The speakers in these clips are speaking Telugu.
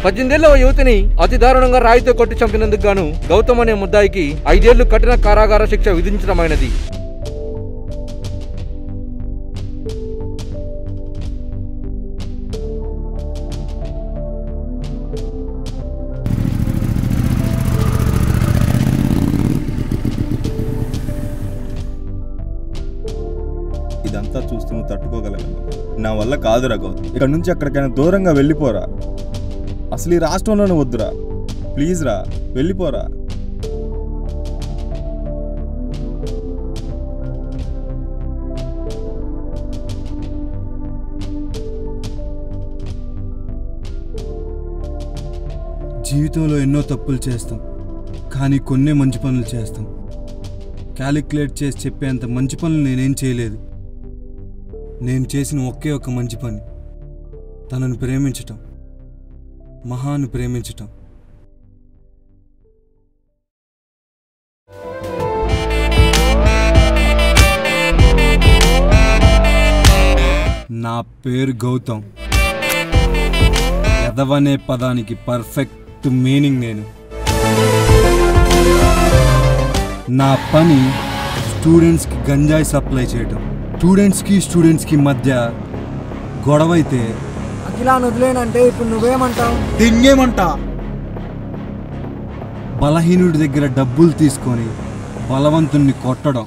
పద్దెనిమిదేళ్ల ఓ యువతిని అతి దారుణంగా రాయితో కొట్టి చంపినందుకు గాను గౌతమ్ అనే ముద్దాయికి ఐదేళ్లు కఠిన కారాగార శిక్ష విధించడమైనది ఇదంతా చూస్తూ నువ్వు తట్టుకోగలగను నా వల్ల కాదురా గౌతమ్ ఇక్కడ నుంచి ఎక్కడికైనా దూరంగా వెళ్ళిపోరా అసలు ఈ రాష్ట్రంలోనే వద్దురా ప్లీజ్ రా వెళ్ళిపోరా జీవితంలో ఎన్నో తప్పులు చేస్తాం కానీ కొన్నే మంచి పనులు చేస్తాం క్యాలిక్యులేట్ చేసి చెప్పేంత మంచి పనులు నేనేం చేయలేదు నేను చేసిన ఒకే ఒక మంచి పని తనను ప్రేమించటం మహాను ప్రేమించటం నా పేరు గౌతమ్ ఎదవనే పదానికి పర్ఫెక్ట్ మీనింగ్ నేను నా పని స్టూడెంట్స్కి గంజాయి సప్లై చేయటం స్టూడెంట్స్కి స్టూడెంట్స్కి మధ్య గొడవైతే అఖిలాన్ని వదిలేనంటే ఇప్పుడు నువ్వేమంటావు దెంగేమంటా బలహీనుడి దగ్గర డబ్బులు తీసుకొని బలవంతుణ్ణి కొట్టడం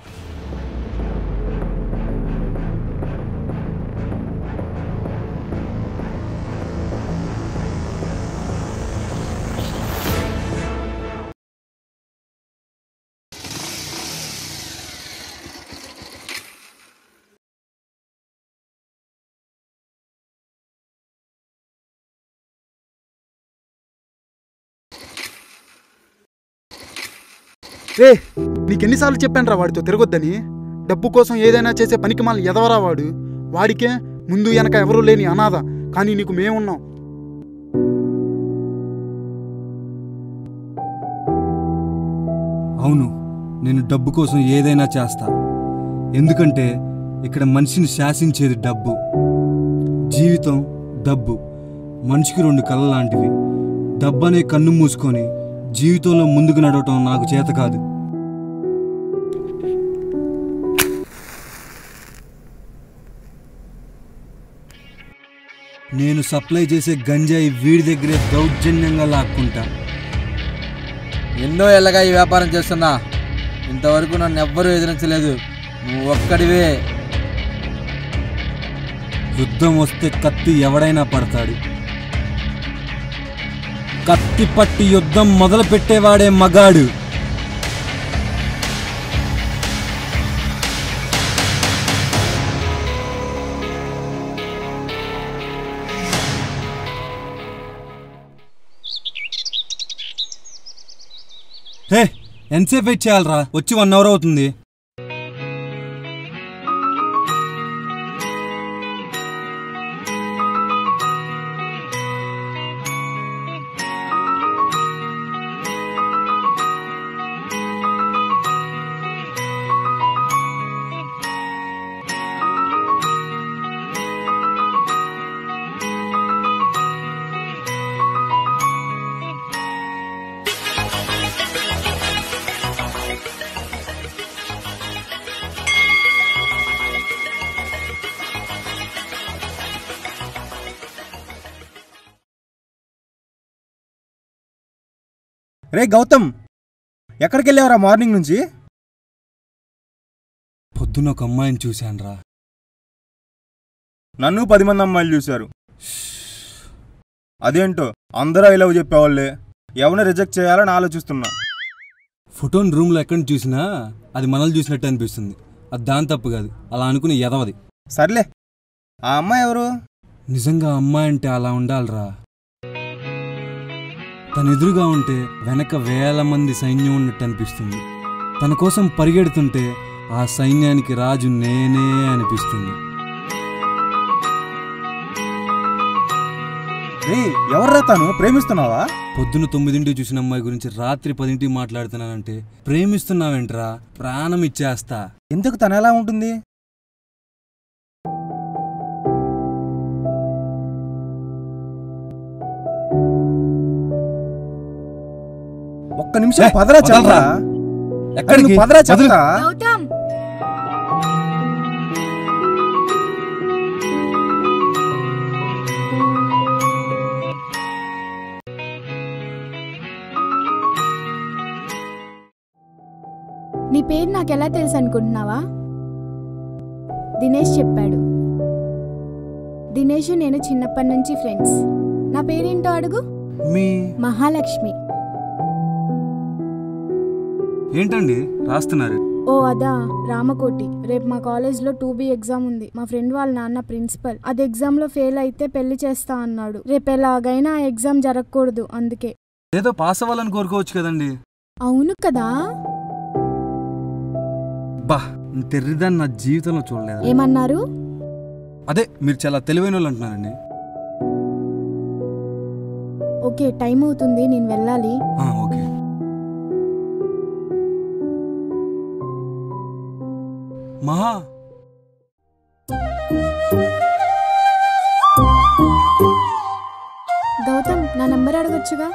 రే నీకెన్నిసార్లు చెప్పాను రా వాడితో తిరగొద్దని డబ్బు కోసం ఏదైనా చేసే పనికి మళ్ళీ ఎదవరా వాడు వాడికే ముందు వెనక ఎవరూ లేని అనాథ కానీ నీకు మేమున్నాం అవును నేను డబ్బు కోసం ఏదైనా చేస్తా ఎందుకంటే ఇక్కడ మనిషిని శాసించేది డబ్బు జీవితం డబ్బు మనిషికి రెండు కళ్ళ లాంటివి డబ్బు అనే కన్ను మూసుకొని జీవితంలో ముందుకు నడవటం నాకు చేత కాదు నేను సప్లై చేసే గంజాయి వీడి దగ్గరే దౌర్జన్యంగా లాక్కుంటా ఎన్నో ఏళ్ళగా ఈ వ్యాపారం చేస్తున్నా ఇంతవరకు నన్ను ఎవ్వరూ ఎదిరించలేదు నువ్వు ఒక్కడివే యుద్ధం వస్తే కత్తి ఎవడైనా పడతాడు కత్తి పట్టి యుద్ధం మొదలు పెట్టేవాడే మగాడు హే ఎంతసేపు వెయిట్ చేయాలరా వచ్చి వన్ అవర్ అవుతుంది రే గౌతమ్ ఎక్కడికి వెళ్ళావరా మార్నింగ్ నుంచి పొద్దున ఒక అమ్మాయిని చూశానురా నన్ను పది మంది అమ్మాయిలు చూశారు అదేంటో అందరూ ఐ లవ్ చెప్పేవాళ్ళే ఎవరిని రిజెక్ట్ చేయాలని ఆలోచిస్తున్నా ఫోటోని రూమ్లో ఎక్కడ చూసినా అది మనల్ని చూసినట్టు అనిపిస్తుంది అది దాని తప్పు కాదు అలా అనుకుని ఎదవది సర్లే ఆ అమ్మాయి ఎవరు నిజంగా అమ్మాయి అంటే అలా ఉండాలిరా తన ఎదురుగా ఉంటే వెనక వేల మంది సైన్యం ఉన్నట్టు అనిపిస్తుంది తన కోసం పరిగెడుతుంటే ఆ సైన్యానికి రాజు నేనే అనిపిస్తుంది రే ఎవర్రా తను ప్రేమిస్తున్నావా పొద్దున తొమ్మిదింటికి చూసిన అమ్మాయి గురించి రాత్రి పదింటికి మాట్లాడుతున్నానంటే ప్రేమిస్తున్నావేంట్రా ప్రాణం ఇచ్చేస్తా ఎందుకు తను ఎలా ఉంటుంది ఒక్క నిమిషం ఏ, పదరా వదలరా. చెప్పరా ఎక్కడికి నువ్వు పదరా వదిలు. చెప్తా గౌతమ్ నీ పేరు నాకు ఎలా తెలుసు అనుకుంటున్నావా దినేష్ చెప్పాడు దినేష్ నేను చిన్నప్పటి నుంచి ఫ్రెండ్స్ నా పేరేంటో అడుగు మీ మహాలక్ష్మి ఏంటండి రాస్తున్నారు ఓ అదా రామకోటి రేపు మా కాలేజ్లో టూ బి ఎగ్జామ్ ఉంది మా ఫ్రెండ్ వాళ్ళ నాన్న ప్రిన్సిపల్ అది ఎగ్జామ్లో ఫెయిల్ అయితే పెళ్లి చేస్తా అన్నాడు రేపు ఎలాగైనా ఆ ఎగ్జామ్ జరగకూడదు అందుకే ఏదో పాస్ అవ్వాలని కోరుకోవచ్చు కదండి అవును కదా బా తెర్రిదాన్ని నా జీవితంలో చూడలేదు ఏమన్నారు అదే మీరు చాలా తెలివైన వాళ్ళు అంటున్నారండి ఓకే టైం అవుతుంది నేను వెళ్ళాలి ఆ, ఓకే మహా గౌతమ్ నా నంబర్ అడగొచ్చుగా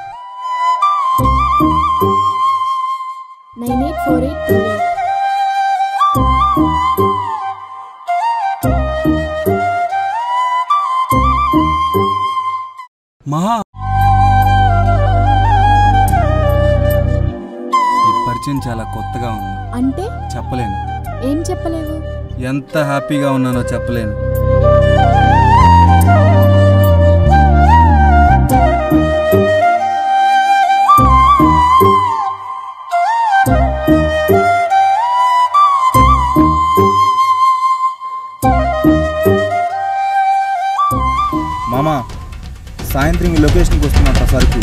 nine eight four eight two eight Maha ఈ పరిచయం చాలా కొత్తగా ఉంది అంటే చెప్పలేను ఏం చెప్పలేవు ఎంత హ్యాపీగా ఉన్నానో చెప్పలేను మామా సాయంత్రం ఈ లొకేషన్కి వస్తున్నట్ట సరుకు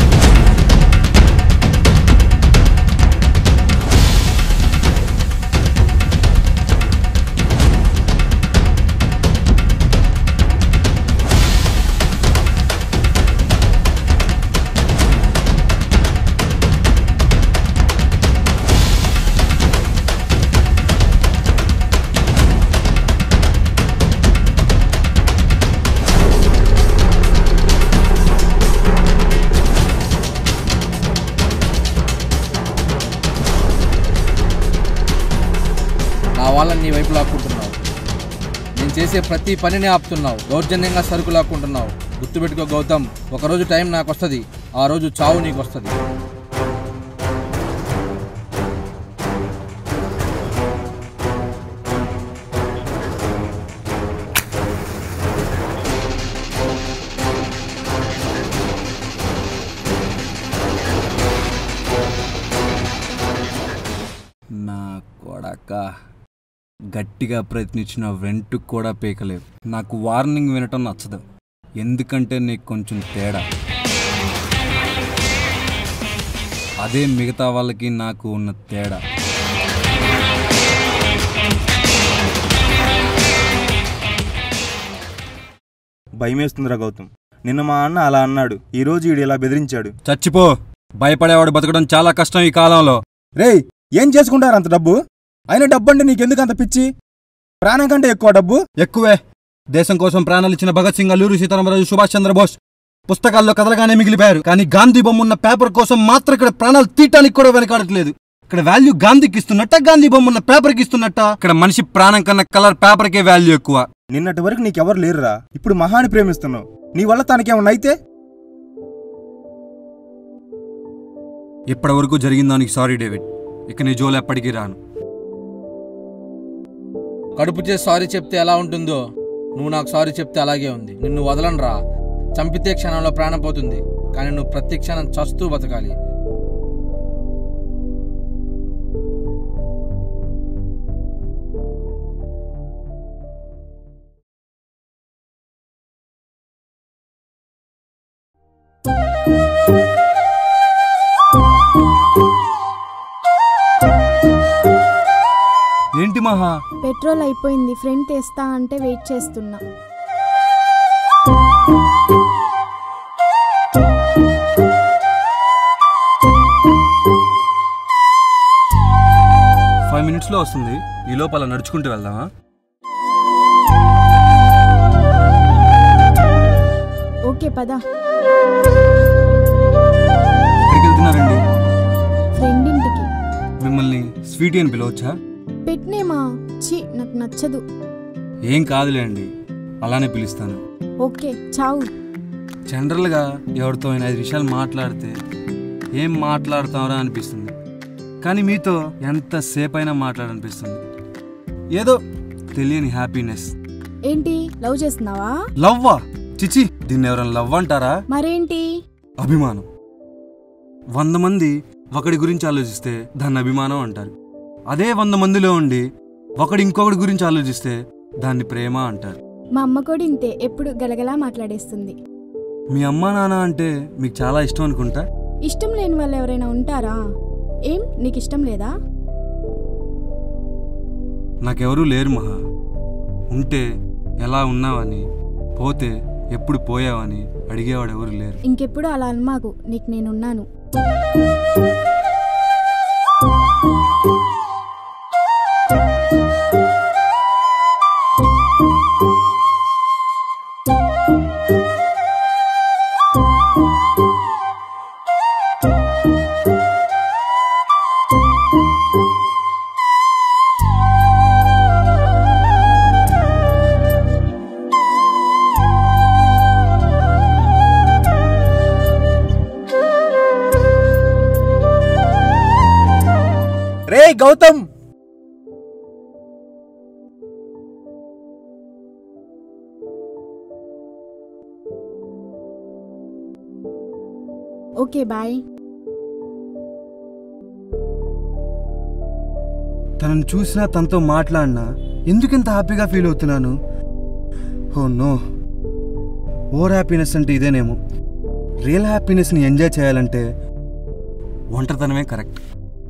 నా వాళ్ళని నీ వైపు లాక్కుంటున్నావు నేను చేసే ప్రతి పనిని ఆపుతున్నావు దౌర్జన్యంగా సరుకు లాక్కుంటున్నావు గుర్తుపెట్టుకో గౌతమ్ ఒకరోజు టైం నాకు వస్తుంది ఆ రోజు చావు నీకు వస్తుంది నా కొడక గట్టిగా ప్రయత్నించిన వెంటుకు కూడా పీకలేవు నాకు వార్నింగ్ వినటం నచ్చదు ఎందుకంటే నీకు కొంచెం తేడా అదే మిగతా వాళ్ళకి నాకు ఉన్న తేడా భయమేస్తుందిరా గౌతమ్ నిన్న మా అన్న అలా అన్నాడు ఈ రోజు ఈడు ఇలా బెదిరించాడు చచ్చిపో భయపడేవాడు బతకడం చాలా కష్టం ఈ కాలంలో రేయ్ ఏం చేసుకుంటారు అంత డబ్బు అయినా డబ్బు అంటే నీకెందుకు అంత పిచ్చి ప్రాణం కంటే ఎక్కువ డబ్బు ఎక్కువే దేశం కోసం ప్రాణాలు ఇచ్చిన భగత్ సింగ్ అల్లూరి సీతారామరాజు సుభాష్ చంద్రబోస్ పుస్తకాల్లో కథలుగానే మిగిలిపోయారు కానీ గాంధీ బొమ్మ ఉన్న పేపర్ కోసం మాత్రం ఇక్కడ ప్రాణాలు తీయటానికి కూడా వెనకాడట్లేదు ఇక్కడ వాల్యూ గాంధీకి ఇస్తున్నట్ట గాంధీ బొమ్మ ఉన్న పేపర్కి ఇస్తున్నట్ట ఇక్కడ మనిషి ప్రాణం కన్నా కలర్ పేపర్కే వాల్యూ ఎక్కువ నిన్నటి వరకు నీకెవరు లేరురా ఇప్పుడు మహాని ప్రేమిస్తున్నావు నీ వల్ల తనకేమన్నా అయితే ఇప్పటి వరకు జరిగిన దానికి సారీ డేవిడ్ ఇక నీ జోలు ఎప్పటికీ రాను కడుపు చేసి సారీ చెప్తే ఎలా ఉంటుందో నువ్వు నాకు సారీ చెప్తే అలాగే ఉంది నిన్ను వదలనురా చంపితే క్షణంలో ప్రాణం పోతుంది కానీ నువ్వు ప్రతి క్షణం చస్తూ బతకాలి ఏంటి మహా పెట్రోల్ అయిపోయింది ఫ్రెండ్ తెస్తా అంటే వెయిట్ చేస్తున్నా ఫైవ్ మినిట్స్లో వస్తుంది ఈ లోపల నడుచుకుంటూ వెళ్దామా ఓకే పద ఎక్కడికి వెళ్తున్నారండి స్వీటీ అని పిలవచ్చా పెట్టినేమా ఛీ నాకు నచ్చదు ఏం కాదులేండి అలానే పిలుస్తాను ఓకే చావు జనరల్గా ఎవరితో అయినా ఐదు విషయాలు మాట్లాడితే ఏం మాట్లాడతారా అనిపిస్తుంది కానీ మీతో ఎంతసేపు అయినా మాట్లాడనిపిస్తుంది ఏదో తెలియని హ్యాపీనెస్ ఏంటి లవ్ చేస్తున్నావా లవ్వా చిచి దీన్ని ఎవరైనా లవ్ అంటారా మరేంటి అభిమానం వంద మంది ఒకడి గురించి ఆలోచిస్తే దాన్ని అభిమానం అంటారు అదే వంద మందిలో ఉండి ఒకడు ఇంకొకటి గురించి ఆలోచిస్తే దాన్ని ప్రేమ అంటారు మా అమ్మ కూడా ఇంతే ఎప్పుడు గలగలా మాట్లాడేస్తుంది మీ అమ్మా నాన్న అంటే మీకు చాలా ఇష్టం అనుకుంటా ఇష్టం లేని వాళ్ళు ఎవరైనా ఉంటారా ఏం నీకు ఇష్టం లేదా నాకెవరూ లేరు మహా ఉంటే ఎలా ఉన్నావని పోతే ఎప్పుడు పోయావని అడిగేవాడు ఎవరు లేరు ఇంకెప్పుడు అలా అన్మాకు నీకు నేనున్నాను రే గౌతమ్ ఓకే బాయ్ తనను చూసినా తనతో మాట్లాడినా ఎందుకింత హ్యాపీగా ఫీల్ అవుతున్నాను ఓ నో ఓవర్ హ్యాపీనెస్ అంటే ఇదేనేమో రియల్ హ్యాపీనెస్ని ఎంజాయ్ చేయాలంటే ఒంటరితనమే కరెక్ట్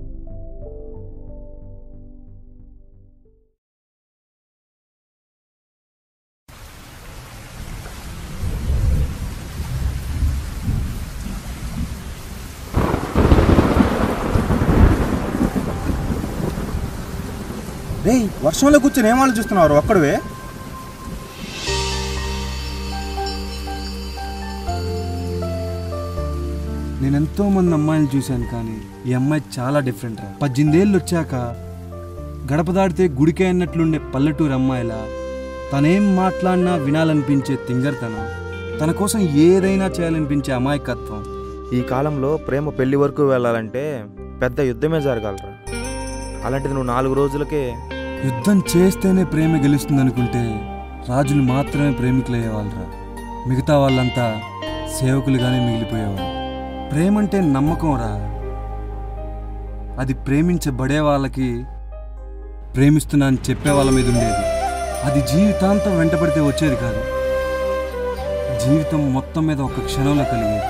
రే వర్షంలో కూర్చొని ఏం ఆలోచిస్తున్నారు ఒక్కడవే నేను ఎంతో మంది అమ్మాయిలు చూశాను కానీ ఈ అమ్మాయి చాలా డిఫరెంట్ రా పద్దెనిమిదేళ్ళు వచ్చాక గడప దాడితే గుడికే అన్నట్లుండే పల్లెటూరు అమ్మాయిలా తనేం మాట్లాడినా వినాలనిపించే తింగర్తనం తన కోసం ఏదైనా చేయాలనిపించే అమాయకత్వం ఈ కాలంలో ప్రేమ పెళ్లి వరకు వెళ్ళాలంటే పెద్ద యుద్ధమే జరగాలరా అలాంటిది నువ్వు నాలుగు రోజులకే యుద్ధం చేస్తేనే ప్రేమ గెలుస్తుందనుకుంటే రాజులు మాత్రమే ప్రేమికులయ్యేవాళ్ళరా మిగతా వాళ్ళంతా సేవకులుగానే మిగిలిపోయేవాళ్ళు ప్రేమంటే నమ్మకం రా అది ప్రేమించబడే వాళ్ళకి ప్రేమిస్తున్నా అని చెప్పే వాళ్ళ మీద ఉండేది అది జీవితాంతం వెంటపడితే వచ్చేది కాదు జీవితం మొత్తం మీద ఒక క్షణంలో కలిగేది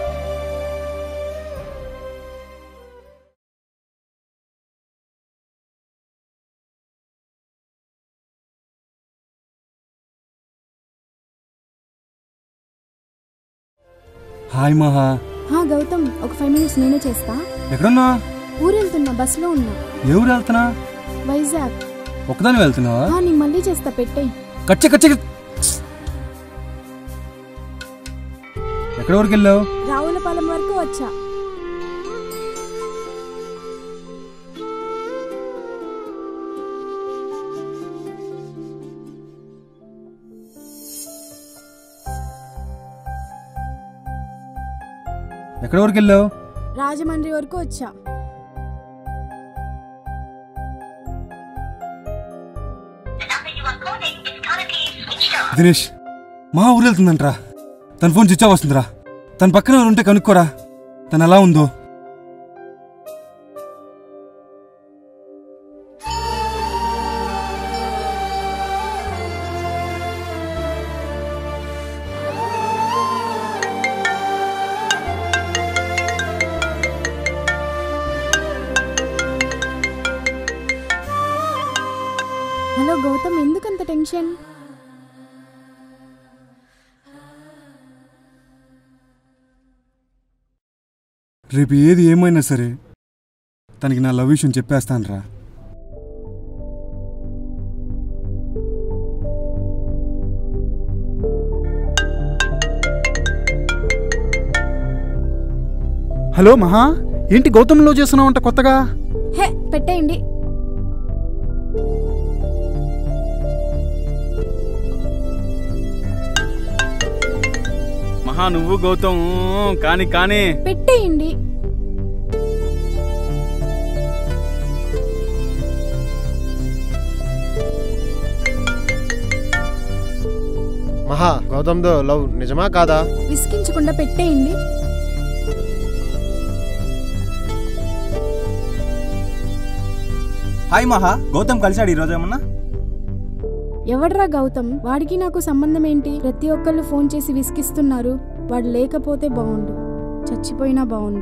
హాయ్ మహా హా గౌతమ్ ఒక ఫైవ్ మినిట్స్ నేనే చేస్తా ఎక్కడున్నా ఊరు వెళ్తున్నా బస్సులో ఉన్నా ఎవరు వెళ్తున్నా వైజాగ్ ఒక్కదాని వెళ్తున్నావా హా నేను మళ్ళీ చేస్తా పెట్టేయ్ కచ్చ కచ్చ ఎక్కడి వరకు వెళ్ళావు రావులపాలెం వరకు వచ్చా ఎక్కడి వరకు వెళ్ళావు రాజమండ్రి వరకు వచ్చా దినేష్ మా ఊరు వెళ్తుందంట్రా తన ఫోన్ స్విచ్ ఆఫ్ వస్తుందిరా తన పక్కన ఎవరు ఉంటే కనుక్కోరా తను ఎలా ఉందో హలో గౌతమ్ ఎందుకంత టెన్షన్ రేపు ఏది ఏమైనా సరే తనకి నా లవ్ విషయం చెప్పేస్తానురా హలో మహా ఏంటి గౌతంలో చేస్తున్నావంట కొత్తగా హే పెట్టేయండి మహా నువ్వు గౌతమ్ కానీ కానీ పెట్టేయండి మహా గౌతమ్తో లవ్ నిజమా కాదా విసిగించకుండా పెట్టేయండి హాయ్ మహా గౌతమ్ కలిశాడు ఈరోజు ఏమన్నా ఎవడ్రా గౌతమ్ వాడికి నాకు సంబంధం ఏంటి ప్రతి ఒక్కళ్ళు ఫోన్ చేసి విసిగిస్తున్నారు వాడు లేకపోతే బాగుండు చచ్చిపోయినా బాగుండు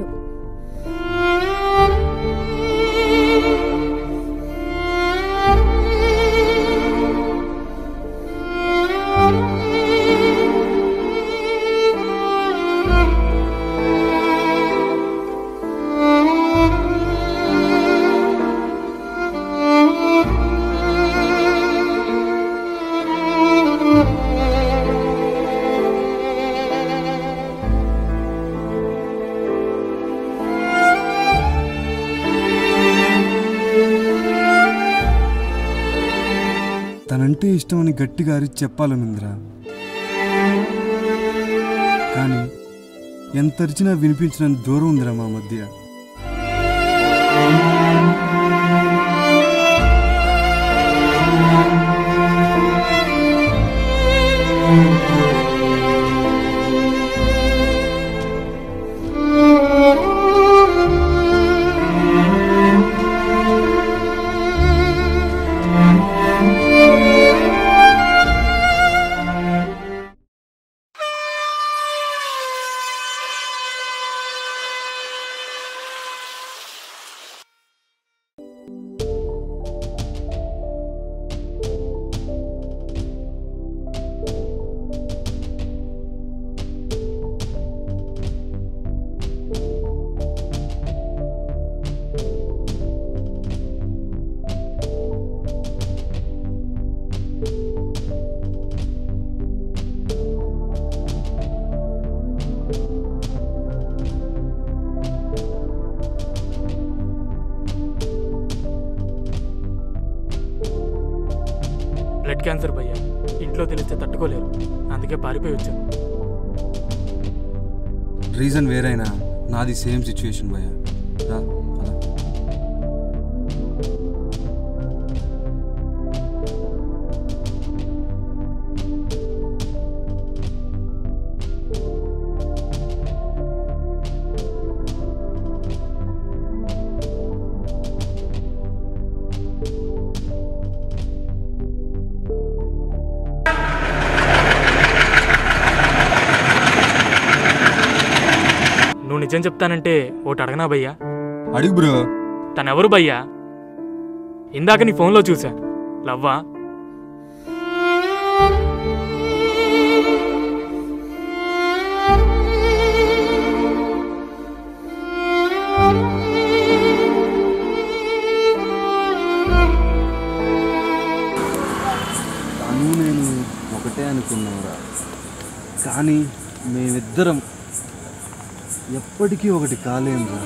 తనంటే ఇష్టమని గట్టిగా అరిచి చెప్పాలనుందిరా కానీ ఎంత అరిచినా వినిపించినంత దూరం ఉందిరా మా మధ్య బ్లడ్ క్యాన్సర్ భయ్యా ఇంట్లో తెలిస్తే తట్టుకోలేరు అందుకే పారిపోయి వచ్చాను రీజన్ వేరైనా నాది సేమ్ సిచ్యువేషన్ భయ్య రా పద. నువ్వు నిజం చెప్తానంటే ఓటు అడగనా భయ్యా అడుగు బ్రో తనెవరు భయ్యా ఇందాక నీ ఫోన్లో చూసా లవ్వా తను నేను ఒకటే అనుకున్నావురా కానీ మేమిద్దరం ఎప్పటికీ ఒకటి కాలేంరా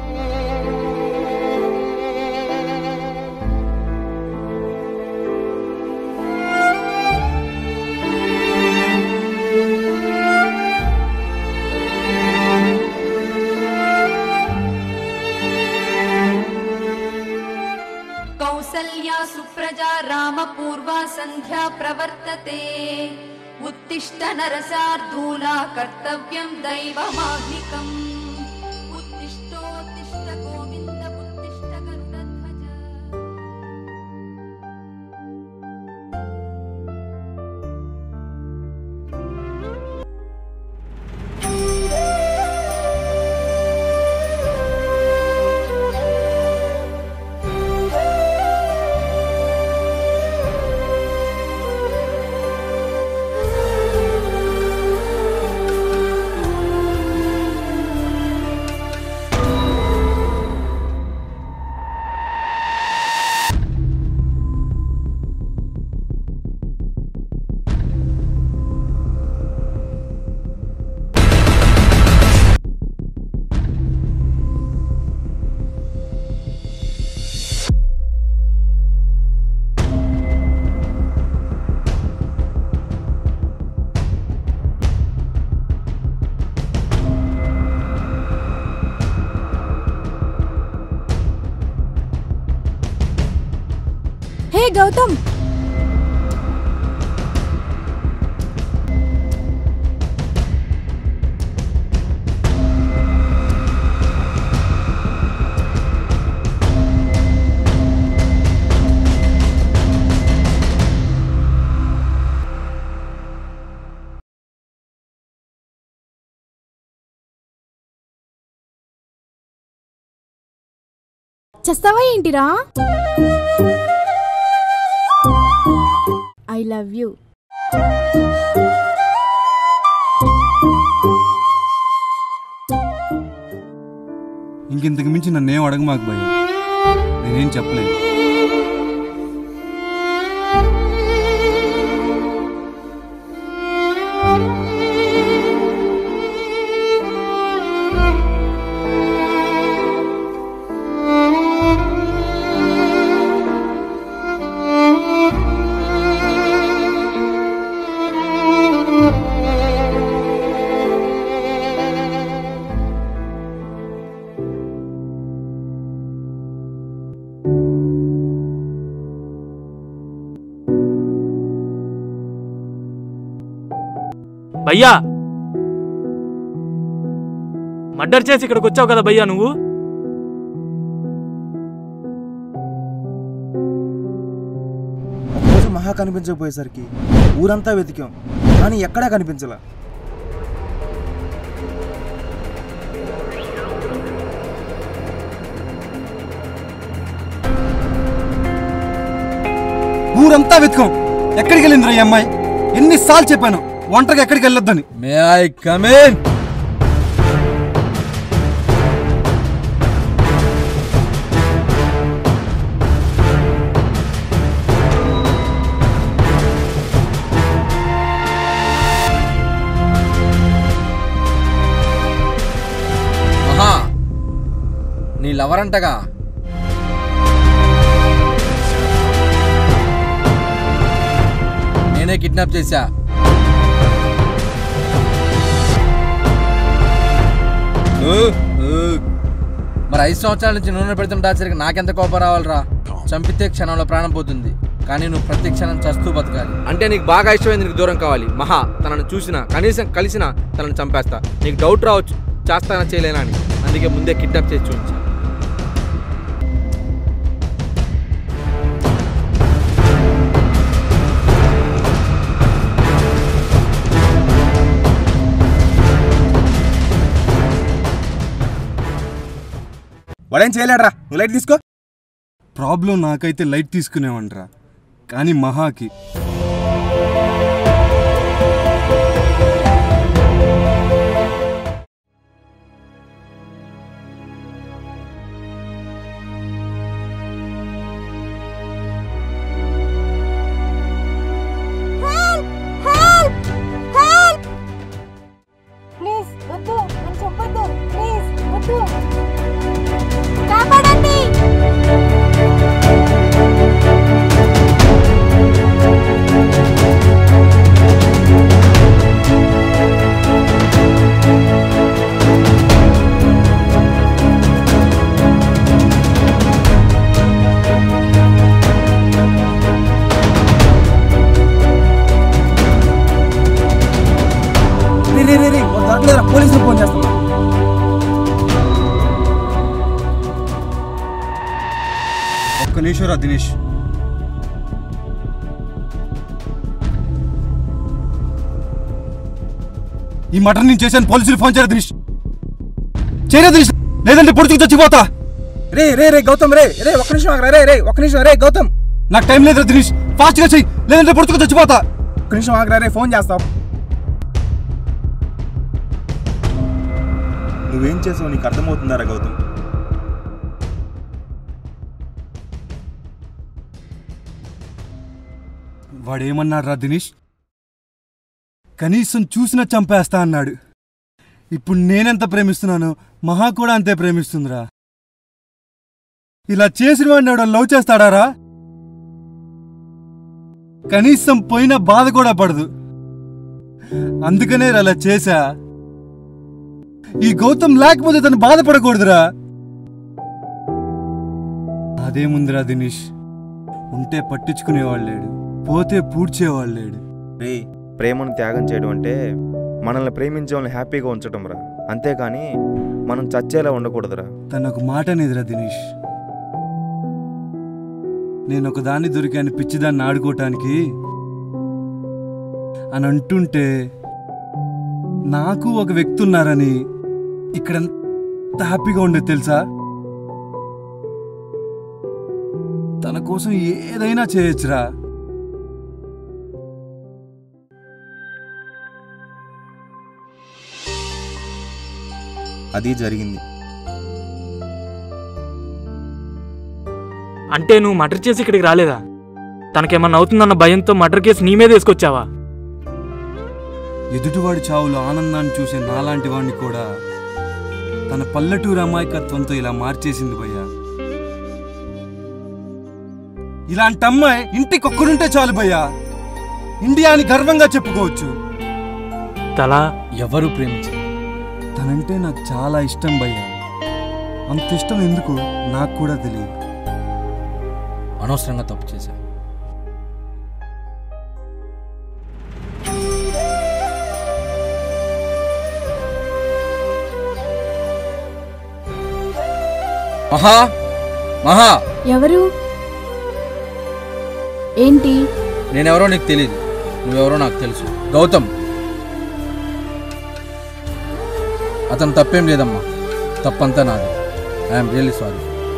कौसल्या सुप्रजा रामपूर्वा सन्ध्या प्रवर्तते उत्तिष्ठ नरसार्धूला कर्तव्यं दैवमाह्निकम् उत्तिष्ठोत्तिष्ठ गोविन्द उत्तिष्ठ गरुडध्वज ఆ గౌతమ్ చస్తావా ఏంటిరా ఐ లవ్ యూ ఇంకింతకు మించి నన్నేం అడగమాకు భయ్య నేనేం చెప్పలేదు భయ్యా మర్డర్ చేసి ఇక్కడికి వచ్చావు కదా భయ్యా నువ్వు ఒకరోజు మహా కనిపించకపోయేసరికి ఊరంతా వెతికాం కానీ ఎక్కడా కనిపించలా ఊరంతా వెతుకాం ఎక్కడికి వెళ్ళిందిరా ఈ అమ్మాయి ఎన్నిసార్లు చెప్పాను ఒంటరిగా ఎక్కడికి వెళ్ళొద్దని మే ఐ కమిన్ మహా నీ లవర్ అంటగా నేనే కిడ్నాప్ చేశా ఊ, ఊ. మరి ఐదు సంవత్సరాల నుంచి నూనె పెడుతున్న టార్చర్కి నాకెంత కోపం రావాలిరా చంపితే క్షణంలో ప్రాణం పోతుంది కానీ నువ్వు ప్రతి క్షణం చస్తూ బతకాలి అంటే నీకు బాగా ఇష్టమైంది నీకు దూరం కావాలి మహా తనను చూసినా కనీసం కలిసినా తనను చంపేస్తా నీకు డౌట్ రావచ్చు చేస్తానా చేయలేనా అని అందుకే ముందే కిడ్నాప్ చేసి చూపించా వాడేం చేయలేడరా నువ్వు లైట్ తీసుకో ప్రాబ్లం నాకైతే లైట్ తీసుకునేవంటరా కానీ మహాకి ప్లీజ్ వద్దు నన్ను చంపొద్దు ప్లీజ్ వద్దు కాపాడండి రే రే రే రే వాడు దొరకలేదురా పోలీసులు ఫోన్ చేస్తున్నా ఒక్క నిమిషం రా దినేష్ ఈ మటన్ నేను చేశాను పోలీసులు ఫోన్ చేయరా దినేష్ చేయరా దినేష్ లేదంటే పొడుచుకు చచ్చిపోతా రే రే రే గౌతమ్ రే రే ఒక్క నిమిషం ఆగరా రే రే ఒక్క నిమిషం రే గౌతమ్ నాకు టైం లేదురా దినేష్ ఫాస్ట్ గా చెయ్యి లేదంటే పొడుచుకు చచ్చిపోతా ఒక్క నిమిషం ఆగరా రే ఫోన్ చేస్తాం నువ్వేం చేసావు నీకు అర్థమవుతుందారా గౌతమ్ వాడేమన్నాడు రా దినేష్ కనీసం చూసినా చంపేస్తా అన్నాడు ఇప్పుడు నేనెంత ప్రేమిస్తున్నానో మహా కూడా అంతే ప్రేమిస్తుందిరా ఇలా చేసిన వాడిని ఎవడో లవ్ చేస్తాడారా కనీసం పోయిన బాధ కూడా పడదు అందుకనే రా అలా చేశా ఈ గౌతమ్ లేకపోతే తను బాధపడకూడదురా అదేముందిరా దినేష్ ఉంటే పట్టించుకునేవాడు లేడు పోతే పూడ్చేవాడు లేడు రే ప్రేమను త్యాగం చేయడం అంటే మనల్ని ప్రేమించే వాళ్ళని హ్యాపీగా ఉంచడం రా అంతేకాని మనం చచ్చేలా ఉండకూడదురా తను ఒక మాట అనేదిరా దినేష్ నేను ఒక దాన్ని దొరికాను పిచ్చిదాన్ని ఆడుకోవటానికి అని అంటుంటే నాకు ఒక వ్యక్తి ఉన్నారని ఇక్కడ ఎంత హ్యాపీగా ఉండేది తెలుసా తన కోసం ఏదైనా చేయొచ్చురా అది జరిగింది అంటే నువ్వు మర్డర్ చేసి ఇక్కడికి రాలేదా తనకేమన్నా అవుతుందన్న భయంతో మర్డర్ కేసు నీ మీద వేసుకొచ్చావా ఎదుటివాడి చావులో ఆనందాన్ని చూసే నాలాంటి వాడిని కూడా తన పల్లెటూరు అమాయకత్వంతో ఇలా మార్చేసింది భయ్యా ఇలాంటి అమ్మాయి ఇంటికి ఒక్కడుంటే చాలు భయ్యా ఇండియా అని గర్వంగా చెప్పుకోవచ్చు తలా ఎవరు ప్రేమించరు తనంటే నాకు చాలా ఇష్టం భయ్యా అంత ఇష్టం ఎందుకు నాకు కూడా తెలియదు అనవసరంగా తప్పు చేశా మహా మహా ఎవరు ఏంటి నేనెవరో నీకు తెలియదు నువ్వెవరో నాకు తెలుసు గౌతమ్ అతను తప్పేం లేదమ్మా తప్పంతా నాది ఐఎమ్ రియల్లీ సారీ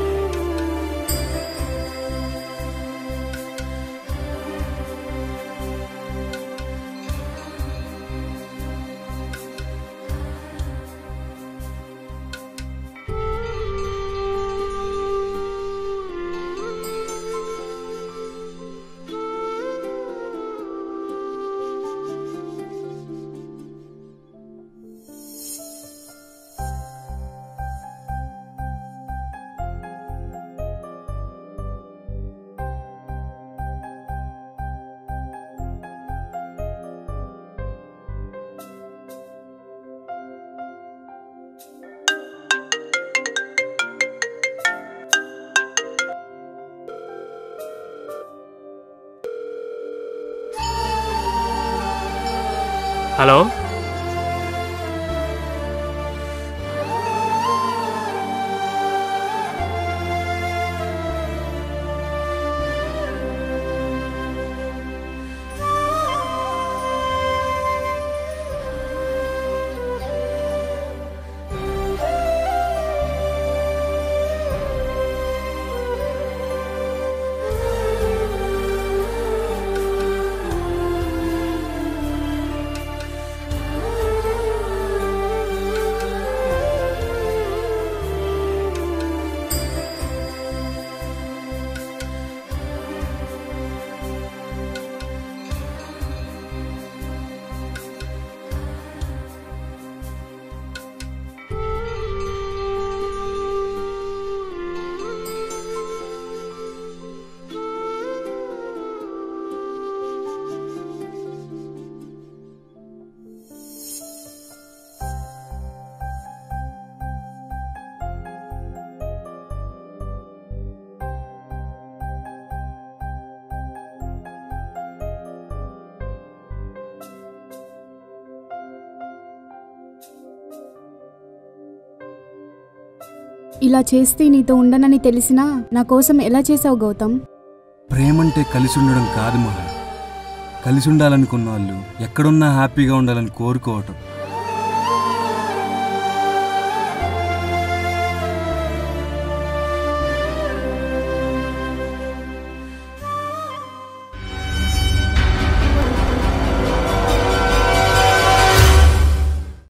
హలో ఇలా చేస్తే నీతో ఉండనని తెలిసినా నా కోసం ఎలా చేసావు గౌతమ్ ప్రేమంటే కలిసి ఉండడం కాదు మహా కలిసి ఉండాలనుకున్న వాళ్ళు ఎక్కడున్నా హ్యాపీగా ఉండాలని కోరుకోవటం